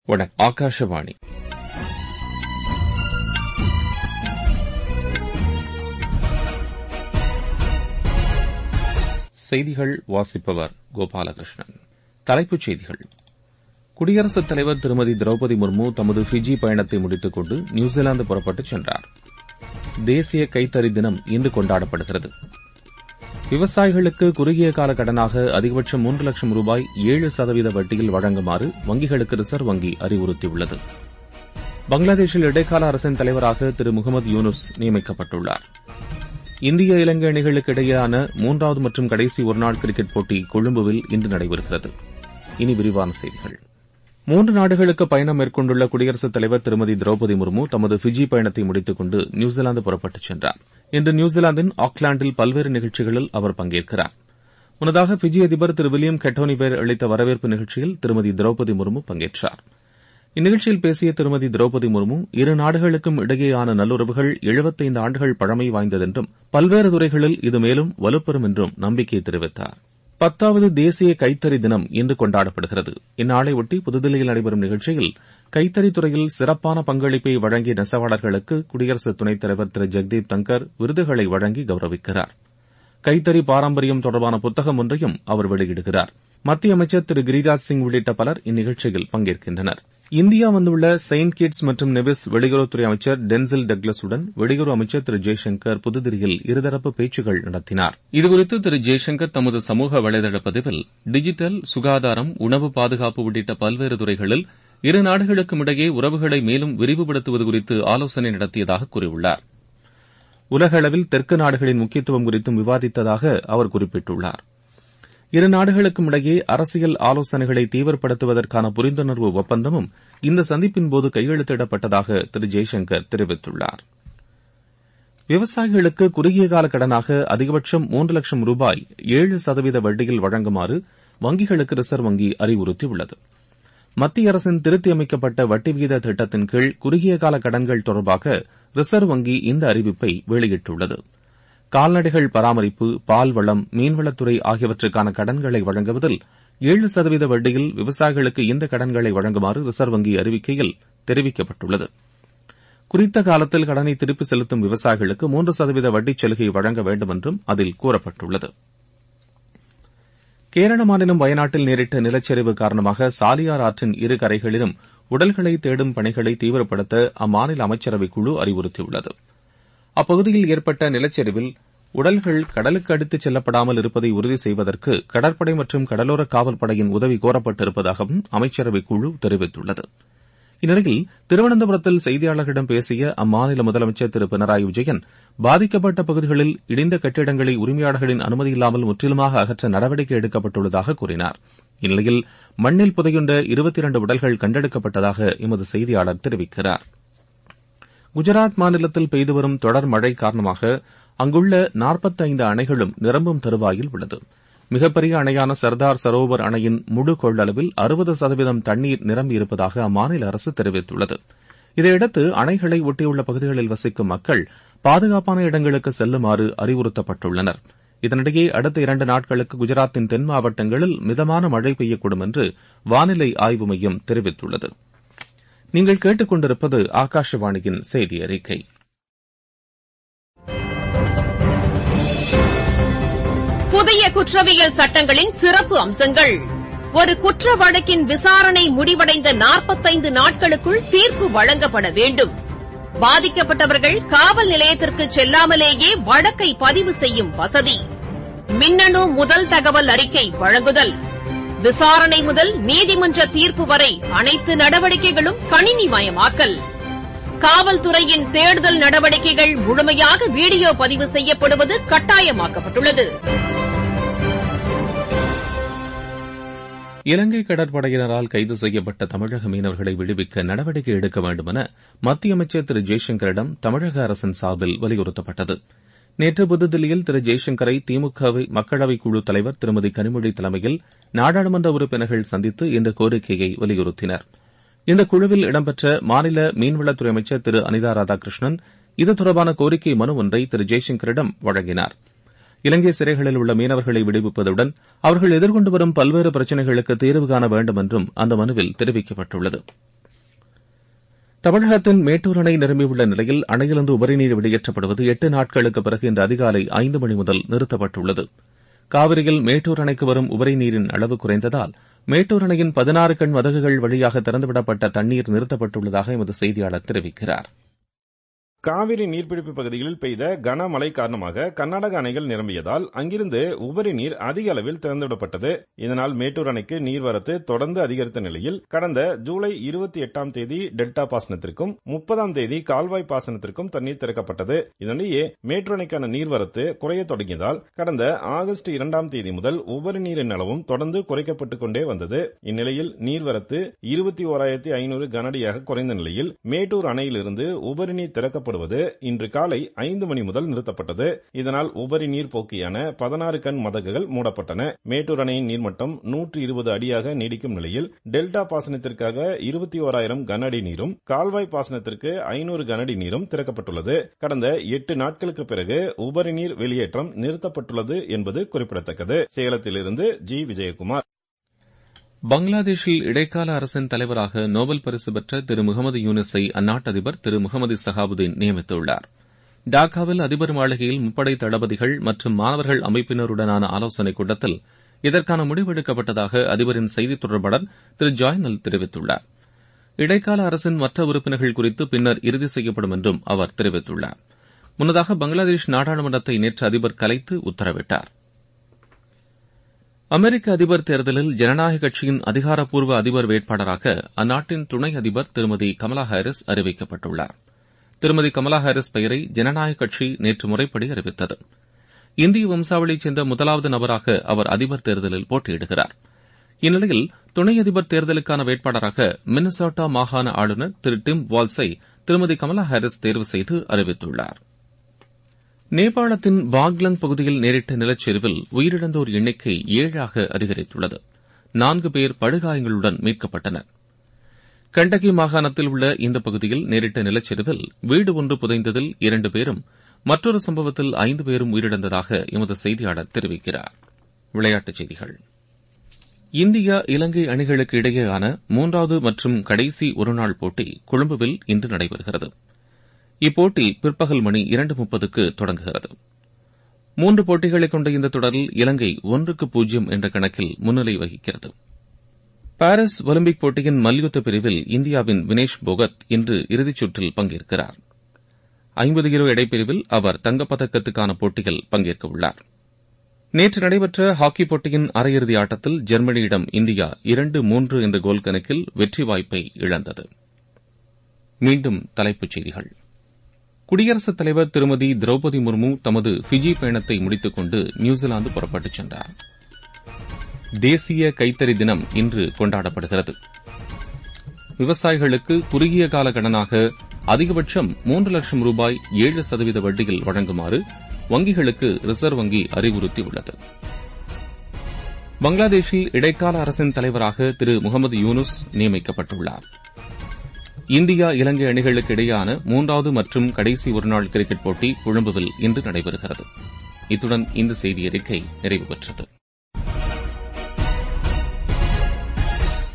வணக்கம் ஆகாஷவாணி செய்திகள் வாசிப்பவர் கோபாலகிருஷ்ணன் தலைப்புச் செய்திகள் குடியரசுத் தலைவர் திருமதி திரௌபதி முர்மு தமது ஃபிஜி பயணத்தை முடித்துக் கொண்டு நியூசிலாந்து புறப்பட்டுச் சென்றார் தேசிய கைத்தறி தினம் இன்று கொண்டாடப்படுகிறது விவசாயிகளுக்கு குறுகிய கால கடனாக அதிகபட்சம் மூன்று லட்சம் ரூபாய் ஏழு சதவீத வட்டியில் வழங்குமாறு வங்கிகளுக்கு ரிசர்வ் வங்கி அறிவுறுத்தியுள்ளது பங்களாதேஷில் இடைக்கால அரசின் தலைவராக திரு முகமது யூனுஸ் நியமிக்கப்பட்டுள்ளார் இந்திய இலங்கை அணிகளுக்கு இடையேயான மூன்றாவது மற்றும் கடைசி ஒருநாள் கிரிக்கெட் போட்டி கொழும்புவில் இன்று நடைபெறுகிறது இனி விரிவான செய்திகள் மூன்று நாடுகளுக்கு பயணம் மேற்கொண்டுள்ள குடியரசுத் தலைவர் திருமதி திரௌபதி முர்மு தமது ஃபிஜி பயணத்தை முடித்துக் கொண்டு நியூசிலாந்து புறப்பட்டுச் சென்றார் இன்று நியூசிலாந்தின் ஆக்லாந்தில் பல்வேறு நிகழ்ச்சிகளில் அவர் பங்கேற்கிறார் முன்னதாக ஃபிஜி அதிபர் திரு வில்லியம் கெட்டோனிபேர் அளித்த வரவேற்பு நிகழ்ச்சியில் திருமதி திரௌபதி முர்மு பங்கேற்றார் இந்நிகழ்ச்சியில் பேசிய திருமதி திரௌபதி முர்மு இரு நாடுகளுக்கும் இடையேயான நல்லுறவுகள் எழுபத்தைந்து ஆண்டுகள் பழமை வாய்ந்ததென்றும் பல்வேறு துறைகளில் இது மேலும் வலுப்பெறும் என்றும் நம்பிக்கை தெரிவித்தார் பத்தாவது தேசிய கைத்தறி தினம் இன்று கொண்டாடப்படுகிறது இந்நாளையொட்டி புதுதில்லியில் நடைபெறும் நிகழ்ச்சியில் கைத்தறித் துறையில் சிறப்பான பங்களிப்பை வழங்கிய நெசவாளர்களுக்கு குடியரசு துணைத் தலைவர் திரு ஜெக்தீப் தங்கர் விருதுகளை வழங்கி கௌரவிக்கிறார் கைத்தறி பாரம்பரியம் தொடர்பான புத்தகம் ஒன்றையும் அவர் வெளியிடுகிறார் மத்திய அமைச்சர் திரு கிரிராஜ் சிங் உள்ளிட்ட பலர் இந்நிகழ்ச்சியில் பங்கேற்கின்றனர் இந்தியா வந்துள்ள செயின்ட் கிட்ஸ் மற்றும் நெவிஸ் வெளியுறவுத்துறை அமைச்சர் டென்சில் டக்லஸுடன் வெளியுறவு அமைச்சர் திரு ஜெய்சங்கர் புதுதில்லியில் இருதரப்பு பேச்சுகள் நடத்தினார் இதுகுறித்து திரு ஜெய்சங்கர் தமது சமூக வலைதள பதிவில் டிஜிட்டல் சுகாதாரம் உணவு பாதுகாப்பு உள்ளிட்ட பல்வேறு துறைகளில் இரு நாடுகளுக்கும் இடையே உறவுகளை மேலும் விரிவுபடுத்துவது குறித்து ஆலோசனை நடத்தியதாக கூறியுள்ளார் உலக அளவில் தெற்கு நாடுகளின் முக்கியத்துவம் குறித்தும் விவாதித்ததாக அவர் குறிப்பிட்டுள்ளார் இரு நாடுகளுக்கும் இடையே அரசியல் ஆலோசனைகளை தீவிரப்படுத்துவதற்கான புரிந்துணர்வு ஒப்பந்தமும் இந்த சந்திப்பின்போது கையெழுத்திடப்பட்டதாக திரு ஜெய்சங்கர் தெரிவித்துள்ளார் விவசாயிகளுக்கு குறுகிய கால கடனாக அதிகபட்சம் மூன்று லட்சம் ரூபாய் ஏழு சதவீத வட்டியில் வழங்குமாறு வங்கிகளுக்கு ரிசர்வ் வங்கி அறிவுறுத்தியுள்ளது மத்திய அரசின் திருத்தியமைக்கப்பட்ட வட்டி விகித திட்டத்தின் கீழ் குறுகிய கால கடன்கள் தொடர்பாக ரிசர்வ் வங்கி இந்த அறிவிப்பை வெளியிட்டுள்ளது கால்நடைகள் பராமரிப்பு பால்வளம் மீன்வளத்துறை ஆகியவற்றுக்கான கடன்களை வழங்குவதில் ஏழு சதவீத வட்டியில் விவசாயிகளுக்கு இந்த கடன்களை வழங்குமாறு ரிசர்வ் வங்கி அறிவிக்கையில் தெரிவிக்கப்பட்டுள்ளது குறித்த காலத்தில் கடனை திருப்பி செலுத்தும் விவசாயிகளுக்கு மூன்று சதவீத வட்டிச் சலுகை வழங்க வேண்டும் என்றும் அதில் கூறப்பட்டுள்ளது கேரள மாநிலம் வயநாட்டில் நேரிட்ட நிலச்சரிவு காரணமாக சாலியார் ஆற்றின் இரு கரைகளிலும் உடல்களை தேடும் பணிகளை தீவிரப்படுத்த அம்மாநில அமைச்சரவைக் குழு அறிவுறுத்தியுள்ளது அப்பகுதியில் ஏற்பட்ட நிலச்சரிவில் உடல்கள் கடலுக்கு அடித்துச் செல்லப்படாமல் இருப்பதை உறுதி செய்வதற்கு கடற்படை மற்றும் கடலோர காவல்படையின் உதவி கோரப்பட்டிருப்பதாகவும் அமைச்சரவைக் குழு தெரிவித்துள்ளது இந்நிலையில் திருவனந்தபுரத்தில் செய்தியாளர்களிடம் பேசிய அம்மாநில முதலமைச்சர் திரு பினராயி விஜயன் பாதிக்கப்பட்ட பகுதிகளில் இடிந்த கட்டிடங்களை உரிமையாளர்களின் அனுமதியில்லாமல் முற்றிலுமாக அகற்ற நடவடிக்கை எடுக்கப்பட்டுள்ளதாக கூறினார் இந்நிலையில் மண்ணில் புதையுண்ட இருபத்தி இரண்டு உடல்கள் கண்டெடுக்கப்பட்டதாக எமது செய்தியாளர் தெரிவிக்கிறார் குஜராத் மாநிலத்தில் பெய்து வரும் தொடர் மழை காரணமாக அங்குள்ள நாற்பத்தைந்து அணைகளும் நிரம்பும் தருவாயில் உள்ளது மிகப்பெரிய அணையான சர்தார் சரோவர் அணையின் முழு கொள்ளளவில் அறுபது சதவீதம் தண்ணீர் நிரம்பியிருப்பதாக அம்மாநில அரசு தெரிவித்துள்ளது இதையடுத்து அணைகளை ஒட்டியுள்ள பகுதிகளில் வசிக்கும் மக்கள் பாதுகாப்பான இடங்களுக்கு செல்லுமாறு அறிவுறுத்தப்பட்டுள்ளனர் இதனிடையே அடுத்த இரண்டு நாட்களுக்கு குஜராத்தின் தென் மாவட்டங்களில் மிதமான மழை பெய்யக்கூடும் என்று வானிலை ஆய்வு மையம் தெரிவித்துள்ளது நீங்கள் கேட்டுக்கொண்டிருப்பது ஆகாஷவாணியின் செய்தி அறிக்கை புதிய குற்றவியல் சட்டங்களின் சிறப்பு அம்சங்கள் ஒரு குற்ற வழக்கின் விசாரணை முடிவடைந்த நாற்பத்தைந்து நாட்களுக்குள் தீர்ப்பு வழங்கப்பட வேண்டும் பாதிக்கப்பட்டவர்கள் காவல் நிலையத்திற்கு செல்லாமலேயே வழக்கை பதிவு செய்யும் வசதி மின்னணு முதல் தகவல் அறிக்கை வழங்குதல் விசாரணை முதல் நீதிமன்ற தீர்ப்பு வரை அனைத்து நடவடிக்கைகளும் கணினிமயமாக்கல் காவல்துறையின் தேடுதல் நடவடிக்கைகள் முழுமையாக வீடியோ பதிவு செய்யப்படுவது கட்டாயமாக்கப்பட்டுள்ளது இலங்கை கடற்படையினரால் கைது செய்யப்பட்ட தமிழக மீனவர்களை விடுவிக்க நடவடிக்கை எடுக்க வேண்டும் என மத்திய அமைச்சர் திரு ஜெய்சங்கரிடம் தமிழக அரசின் சார்பில் வலியுறுத்தப்பட்டது நேற்று புதுதில்லியில் திரு ஜெய்சங்கரை திமுக மக்களவைக் குழு தலைவர் திருமதி கனிமொழி தலைமையில் நாடாளுமன்ற உறுப்பினர்கள் சந்தித்து இந்த கோரிக்கையை வலியுறுத்தினர் இந்த குழுவில் இடம்பெற்ற மாநில மீன்வளத்துறை அமைச்சர் திரு அனிதா ராதாகிருஷ்ணன் இது தொடர்பான கோரிக்கை மனு ஒன்றை திரு ஜெய்சங்கரிடம் வழங்கினார் இலங்கை சிறைகளில் உள்ள மீனவர்களை விடுவிப்பதுடன் அவர்கள் எதிர்கொண்டு வரும் பல்வேறு பிரச்சினைகளுக்கு தீர்வு காண வேண்டும் என்றும் அந்த மனுவில் தெரிவிக்கப்பட்டுள்ளது தமிழகத்தின் மேட்டூர் அணை நிரம்பியுள்ள நிலையில் அணையிலிருந்து உபரிநீர் வெளியேற்றப்படுவது எட்டு நாட்களுக்கு பிறகு இன்று அதிகாலை ஐந்து மணி முதல் நிறுத்தப்பட்டுள்ளது காவிரியில் மேட்டூர் அணைக்கு வரும் உபரி நீரின் அளவு குறைந்ததால் மேட்டூர் அணையின் பதினாறு கண் மதகுகள் வழியாக திறந்துவிடப்பட்ட தண்ணீர் நிறுத்தப்பட்டுள்ளதாக எமது செய்தியாளர் தெரிவிக்கிறார் காவிரி நீர்பிடிப்பு பகுதிகளில் பெய்த கனமழை காரணமாக கர்நாடக அணைகள் நிரம்பியதால் அங்கிருந்து உபரி நீர் அதிக அளவில் திறந்துவிடப்பட்டது இதனால் மேட்டூர் அணைக்கு நீர்வரத்து தொடர்ந்து அதிகரித்த நிலையில் கடந்த ஜூலை இருபத்தி எட்டாம் தேதி டெல்டா பாசனத்திற்கும் முப்பதாம் தேதி கால்வாய் பாசனத்திற்கும் தண்ணீர் திறக்கப்பட்டது இதனிடையே மேட்டூர் அணைக்கான நீர்வரத்து குறைய தொடங்கியதால் கடந்த ஆகஸ்ட் இரண்டாம் தேதி முதல் உபரி நீரின் அளவும் தொடர்ந்து குறைக்கப்பட்டுக் கொண்டே வந்தது இந்நிலையில் நீர்வரத்து இருபத்தி ஓராயிரத்தி ஐநூறு கனஅடியாக குறைந்த நிலையில் மேட்டூர் அணையிலிருந்து உபரி நீர் திறக்கப்பட்டு செயல்படுவது இன்று காலை ஐந்து மணி முதல் நிறுத்தப்பட்டது இதனால் உபரி நீர் போக்கியான பதினாறு கண் மதகுகள் மூடப்பட்டன மேட்டூர் அணையின் நீர்மட்டம் நூற்று இருபது அடியாக நீடிக்கும் நிலையில் டெல்டா பாசனத்திற்காக இருபத்தி ஓராயிரம் கன அடி நீரும் கால்வாய் பாசனத்திற்கு ஐநூறு கனஅடி நீரும் திறக்கப்பட்டுள்ளது கடந்த எட்டு நாட்களுக்கு பிறகு உபரி நீர் வெளியேற்றம் நிறுத்தப்பட்டுள்ளது என்பது குறிப்பிடத்தக்கது சேலத்திலிருந்து ஜி விஜயகுமார் பங்களாதேஷில் இடைக்கால அரசின் தலைவராக நோபல் பரிசு பெற்ற திரு முகமது யூனிஸை அந்நாட்டு அதிபர் திரு முகமது சஹாபுதீன் நியமித்துள்ளார் டாக்காவில் அதிபர் மாளிகையில் முப்படை தளபதிகள் மற்றும் மாணவர்கள் அமைப்பினருடனான ஆலோசனைக் கூட்டத்தில் இதற்கான முடிவு எடுக்கப்பட்டதாக அதிபரின் செய்தித் தொடர்பாளர் திரு ஜாய்னல் தெரிவித்துள்ளார் இடைக்கால அரசின் மற்ற உறுப்பினர்கள் குறித்து பின்னர் இறுதி செய்யப்படும் என்றும் அவர் தெரிவித்துள்ளார் முன்னதாக பங்களாதேஷ் நாடாளுமன்றத்தை நேற்று அதிபர் கலைத்து உத்தரவிட்டார் அமெரிக்க அதிபர் தேர்தலில் ஜனநாயக கட்சியின் அதிகாரப்பூர்வ அதிபர் வேட்பாளராக அந்நாட்டின் துணை அதிபர் திருமதி கமலா ஹாரிஸ் அறிவிக்கப்பட்டுள்ளார் திருமதி கமலா ஹாரிஸ் பெயரை ஜனநாயக கட்சி நேற்று முறைப்படி அறிவித்தது இந்திய வம்சாவளியைச் சேர்ந்த முதலாவது நபராக அவர் அதிபர் தேர்தலில் போட்டியிடுகிறார் இந்நிலையில் துணை அதிபர் தேர்தலுக்கான வேட்பாளராக மின்னசோட்டா மாகாண ஆளுநர் திரு டிம் வால்ஸை திருமதி கமலா ஹாரிஸ் தேர்வு செய்து அறிவித்துள்ளாா் நேபாளத்தின் பாக்லங் பகுதியில் நேரிட்ட நிலச்சரிவில் உயிரிழந்தோர் எண்ணிக்கை ஏழாக அதிகரித்துள்ளது நான்கு பேர் படுகாயங்களுடன் மீட்கப்பட்டனர் கண்டகி மாகாணத்தில் உள்ள இந்த பகுதியில் நேரிட்ட நிலச்சரிவில் வீடு ஒன்று புதைந்ததில் இரண்டு பேரும் மற்றொரு சம்பவத்தில் ஐந்து பேரும் உயிரிழந்ததாக எமது செய்தியாளர் தெரிவிக்கிறார் விளையாட்டுச் செய்திகள் இந்தியா இலங்கை அணிகளுக்கு இடையேயான மூன்றாவது மற்றும் கடைசி ஒருநாள் போட்டி கொழும்புவில் இன்று நடைபெறுகிறது இப்போட்டி பிற்பகல் மணி இரண்டு முப்பதுக்கு தொடங்குகிறது மூன்று போட்டிகளை கொண்ட இந்த தொடரில் இலங்கை ஒன்றுக்கு பூஜ்ஜியம் என்ற கணக்கில் முன்னிலை வகிக்கிறது பாரிஸ் ஒலிம்பிக் போட்டியின் மல்யுத்த பிரிவில் இந்தியாவின் வினேஷ் போகத் இன்று இறுதிச் சுற்றில் பங்கேற்கிறார் ஐம்பது கிலோ எடைப்பிரிவில் அவர் தங்கப்பதக்கத்துக்கான போட்டியில் பங்கேற்க உள்ளார் நேற்று நடைபெற்ற ஹாக்கி போட்டியின் அரையிறுதி ஆட்டத்தில் ஜெர்மனியிடம் இந்தியா இரண்டு மூன்று என்ற கோல் கணக்கில் வெற்றி வாய்ப்பை இழந்தது மீண்டும் தலைப்புச் செய்திகள் குடியரசுத் தலைவர் திருமதி திரௌபதி முர்மு தமது ஃபிஜி பயணத்தை முடித்துக் கொண்டு நியூசிலாந்து புறப்பட்டுச் சென்றார் தேசிய கைத்தறி தினம் இன்று கொண்டாடப்படுகிறது விவசாயிகளுக்கு குறுகிய கால கடனாக அதிகபட்சம் மூன்று லட்சம் ரூபாய் ஏழு சதவீத வட்டியில் வழங்குமாறு வங்கிகளுக்கு ரிசர்வ் வங்கி அறிவுறுத்தியுள்ளது பங்களாதேஷில் இடைக்கால அரசின் தலைவராக திரு முகமது யூனுஸ் நியமிக்கப்பட்டுள்ளாா் இந்தியா இலங்கை அணிகளுக்கு இடையேயான மூன்றாவது மற்றும் கடைசி ஒருநாள் கிரிக்கெட் போட்டி கொழும்புவில் இன்று நடைபெறுகிறது இத்துடன் இந்த செய்தி அறிக்கை நிறைவு பெற்றது